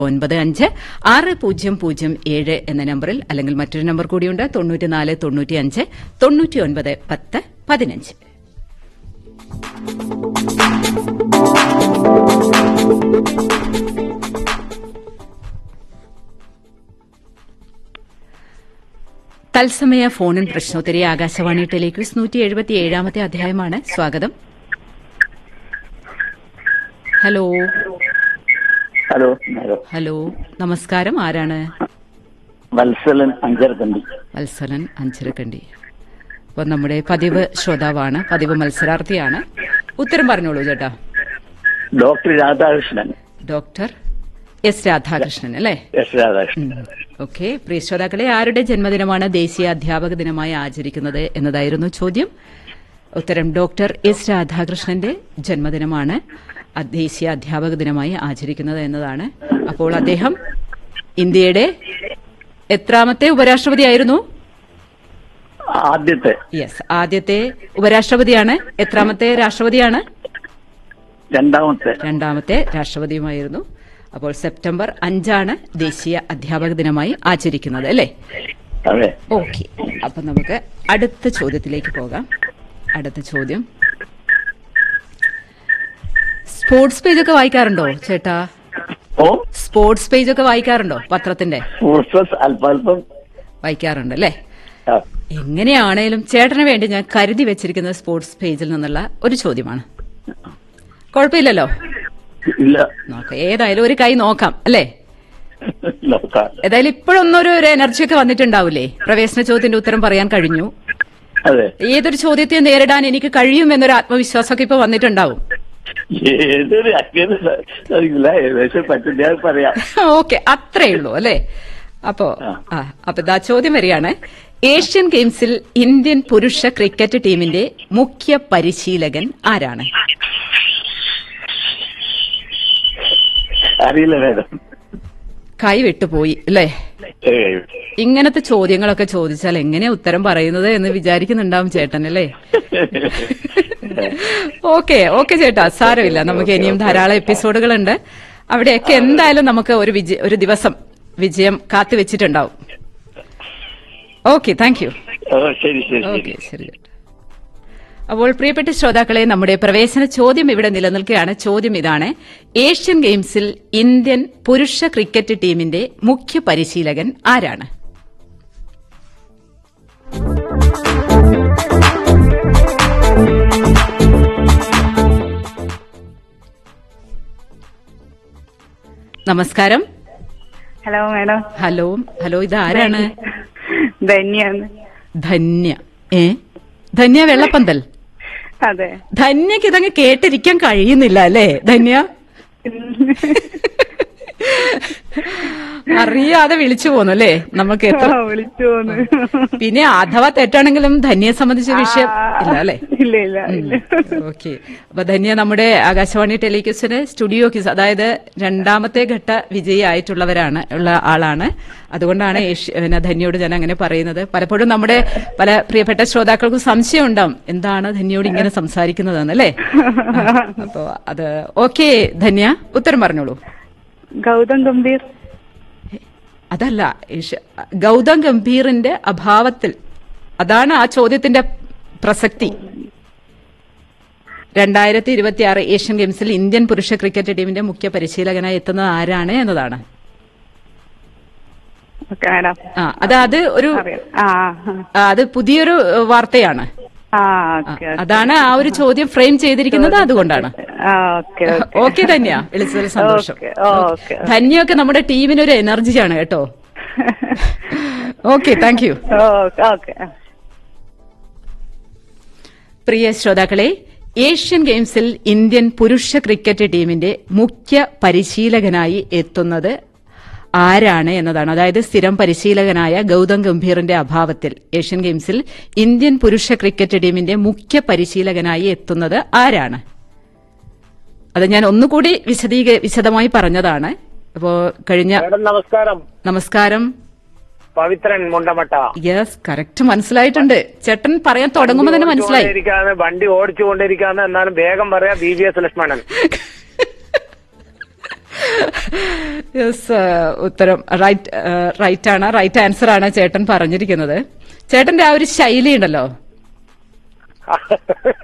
ഒൻപത് അഞ്ച് ആറ് പൂജ്യം പൂജ്യം ഏഴ് എന്ന നമ്പറിൽ അല്ലെങ്കിൽ മറ്റൊരു നമ്പർ കൂടിയുണ്ട് തൊണ്ണൂറ്റിനാല് തൊണ്ണൂറ്റിയഞ്ച് തൊണ്ണൂറ്റിയൊൻപത് പത്ത് പതിനഞ്ച് തത്സമയ ഫോണിൻ പ്രശ്നോത്തരി ആകാശവാണി ടെലിക്വിസ് നൂറ്റി എഴുപത്തി ഏഴാമത്തെ അധ്യായമാണ് സ്വാഗതം ഹലോ ഹലോ ഹലോ ഹലോ നമസ്കാരം ആരാണ് വത്സലൻ അഞ്ചരക്കണ്ടി വത്സലൻ അഞ്ചരക്കണ്ടി അപ്പോൾ നമ്മുടെ പതിവ് ശ്രോതാവാണ് പതിവ് മത്സരാർത്ഥിയാണ് ഉത്തരം പറഞ്ഞോളൂ ചേട്ടാ doctor Radhakrishnan doctor S Radhakrishnan അല്ലേ എസ് രാധാകൃഷ്ണൻ ഓക്കെ പ്രിയ ശ്രോതാക്കളെ ആരുടെ ജന്മദിനമാണ് ദേശീയ അധ്യാപക ദിനമായി ആചരിക്കുന്നത് എന്നതായിരുന്നു ചോദ്യം ഉത്തരം ഡോക്ടർ എസ് രാധാകൃഷ്ണന്റെ ജന്മദിനമാണ് അ- ദേശീയ അധ്യാപക ദിനമായി ആചരിക്കുന്നത് എന്നതാണ് അപ്പോൾ അദ്ദേഹം ഇന്ത്യയുടെ എത്രാമത്തെ ഉപരാഷ്ട്രപതിയായിരുന്നു ആദ്യത്തെ യെസ് ആദ്യത്തെ ഉപരാഷ്ട്രപതിയാണ് എത്രാമത്തെ രാഷ്ട്രപതിയാണ് രണ്ടാമത്തെ രണ്ടാമത്തെ രാഷ്ട്രപതിയുമായിരുന്നു അപ്പോൾ സെപ്റ്റംബർ അഞ്ചാണ് ദേശീയ അധ്യാപക ദിനമായി ആചരിക്കുന്നത് അല്ലേ അതെ ഓക്കെ അപ്പൊ നമുക്ക് അടുത്ത ചോദ്യത്തിലേക്ക് പോകാം അടുത്ത ചോദ്യം സ്പോർട്സ് പേജ് ഒക്കെ വായിക്കാറുണ്ടോ ചേട്ടാ ഓ സ്പോർട്സ് പേജ് ഒക്കെ വായിക്കാറുണ്ടോ പത്രത്തിന്റെ സ്പോർട്സ് അല്പാൽപ്പം വായിക്കാറുണ്ട് അല്ലേ ആ, എങ്ങനെയാണേലും ചേട്ടന് വേണ്ടി ഞാൻ കരുതി വെച്ചിരിക്കുന്ന സ്പോർട്സ് പേജിൽ നിന്നുള്ള ഒരു ചോദ്യമാണ് കുഴപ്പമില്ലല്ലോ ഇല്ല നോക്കാം ഏതായാലും ഒരു കൈ നോക്കാം അല്ലേ നോക്കാം ഏതായാലും ഇപ്പോഴൊന്നൊരു ഒരു എനർജി ഒക്കെ വന്നിട്ടുണ്ടാവില്ലേ പ്രവേശന ചോദ്യത്തിന്റെ ഉത്തരം പറയാൻ കഴിഞ്ഞു അതെ ഏതൊരു ചോദ്യത്തെ നേരിടാൻ എനിക്ക് കഴിയും എന്നൊരു ആത്മവിശ്വാസമൊക്കെ ഇപ്പൊ വന്നിട്ടുണ്ടാവും ഏതൊരു അങ്ങനെ അറിയില്ല ഏകദേശം പറ്റുന്ന പറയാം ഓക്കെ അത്രേ ഉള്ളൂ അല്ലേ അപ്പോ ആ. ആ അപ്പൊ ഇതാ ചോദ്യം വരികയാണ് ഏഷ്യൻ ഗെയിംസിൽ ഇന്ത്യൻ പുരുഷ ക്രിക്കറ്റ് ടീമിന്റെ മുഖ്യ പരിശീലകൻ ആരാണ് അറിയില്ല മേഡം കൈ വിട്ടുപോയി അല്ലേ ഏയ്. ഇങ്ങനത്തെ ചോദ്യങ്ങളൊക്കെ ചോദിച്ചാൽ എങ്ങനെയാ ഉത്തരം പറയുന്നത് എന്ന് വിചാരിക്കുന്നുണ്ടാവും ചേട്ടൻ അല്ലേ ഓക്കെ ഓക്കെ ചേട്ടാ സാരമില്ല നമുക്ക് ഇനിയും ധാരാളം എപ്പിസോഡുകളുണ്ട് അവിടെയൊക്കെ എന്തായാലും നമുക്ക് ഒരു വിജയ ഒരു ദിവസം വിജയം കാത്തുവെച്ചിട്ടുണ്ടാവും ഓക്കെ താങ്ക് യു ഓ ശരി ശരി ശരി ഓക്കെ ശരി ചേട്ടാ അപ്പോൾ പ്രിയപ്പെട്ട ശ്രോതാക്കളെ നമ്മുടെ പ്രവേശന ചോദ്യം ഇവിടെ നിലനിൽക്കുകയാണ് ചോദ്യം ഇതാണ് ഏഷ്യൻ ഗെയിംസിൽ ഇന്ത്യൻ പുരുഷ ക്രിക്കറ്റ് ടീമിന്റെ മുഖ്യ പരിശീലകൻ ആരാണ് നമസ്കാരം ഹലോ മാഡം ഹലോ ഹലോ ഇത് ആരാണ് ധന്യാണ് ധന്യ ഏ ധന്യ വെള്ളപ്പന്തൽ അതെ ധന്യക്ക് ഇതങ്ങ് കേട്ടിരിക്കാൻ കഴിയുന്നില്ല അല്ലേ ധന്യ അറിയാതെ വിളിച്ചു പോന്നു അല്ലേ നമുക്ക് എത്ര ആ, വിളിച്ചു പോന്ന് പിന്നെ അഥവാ തെറ്റാണെങ്കിലും ധന്യയെ സംബന്ധിച്ച വിഷയം ഇല്ല അല്ലേ ഇല്ല ഇല്ല ഇല്ല ഓക്കെ അപ്പൊ ധന്യ നമ്മുടെ ആകാശവാണി ടെലിക്യൂസിന് സ്റ്റുഡിയോ ക്യൂസ് അതായത് രണ്ടാമത്തെ ഘട്ട വിജയിയായിട്ടുള്ളവരാണ് ഉള്ള ആളാണ് അതുകൊണ്ടാണ് ഏഷ്യ- പിന്നെ ധന്യയോട് ഞാൻ അങ്ങനെ പറയുന്നത് പലപ്പോഴും നമ്മുടെ പല പ്രിയപ്പെട്ട ശ്രോതാക്കൾക്കും സംശയം ഉണ്ടാവും എന്താണ് ധന്യയോട് ഇങ്ങനെ സംസാരിക്കുന്നതെന്ന് അല്ലേ അപ്പോ അത് ഓക്കെ ധന്യ ഉത്തരം പറഞ്ഞോളൂ ഗൗതം ഗംഭീർ അതല്ല ഈശ- ഗൗതം ഗംഭീറിന്റെ അഭാവത്തിൽ അതാണ് ആ ചോദ്യത്തിന്റെ പ്രസക്തി രണ്ടായിരത്തി ഇരുപത്തി ആറ് ഏഷ്യൻ ഗെയിംസിൽ ഇന്ത്യൻ പുരുഷ ക്രിക്കറ്റ് ടീമിന്റെ മുഖ്യ പരിശീലകനായി എത്തുന്നത് ആരാണ് എന്നതാണ് ഓക്കെ മാഡം ആ അത് അത് ഒരു അറിയാം ആ ആ, ആ, അത് പുതിയൊരു ഏഹ്, വാർത്തയാണ് ആ ആ, ഓക്കെ അതാണ് ആ ഒരു ചോദ്യം ഫ്രെയിം ചെയ്തിരിക്കുന്നത് അതുകൊണ്ടാണ് ആ ഓക്കെ ഓക്കെ ധന്യ വിളിച്ചതിൽ സന്തോഷം ഓക്കെ ഓക്കെ ധന്യൊക്കെ നമ്മുടെ ടീമിനൊരു എനർജിയാണ് കേട്ടോ okay thank you okay okay ആ. പ്രിയ ശ്രോതാക്കളെ ഏഷ്യൻ ഗെയിംസിൽ ഇന്ത്യൻ പുരുഷ ക്രിക്കറ്റ് ടീമിന്റെ മുഖ്യ പരിശീലകനായി എത്തുന്നത് ആരാണ് എന്നതാണ് അതായത് സ്ഥിരം പരിശീലകനായ ഗൗതം ഗംഭീറിന്റെ അഭാവത്തിൽ ഏഷ്യൻ ഗെയിംസിൽ ഇന്ത്യൻ പുരുഷ ക്രിക്കറ്റ് ടീമിന്റെ മുഖ്യ പരിശീലകനായി എത്തുന്നത് ആരാണ് അത് ഞാൻ ഒന്നുകൂടി വിശദീക വിശദമായി പറഞ്ഞതാണ് അപ്പോ കഴിഞ്ഞ മേഡം നമസ്കാരം നമസ്കാരം പവിത്രൻ മുണ്ടമട്ട യെസ് കറക്റ്റ് മനസ്സിലായിട്ടുണ്ട് ചേട്ടൻ പറയാൻ തുടങ്ങുമ്പോൾ തന്നെ മനസ്സിലായി ഓടിച്ചുകൊണ്ടിരിക്കാന്ന് വണ്ടി ഓടിച്ചുകൊണ്ടിരിക്കാന്ന് എന്നാലും വേഗം പറയാ B V S Lakshmanan yes ഉത്തരം റൈറ്റ് റൈറ്റ് ആണ് റൈറ്റ് ആൻസർ ആണ് ചേട്ടൻ പറഞ്ഞിരിക്കുന്നത് ചേട്ടന്റെ ആ ഒരു ശൈലി ഉണ്ടല്ലോ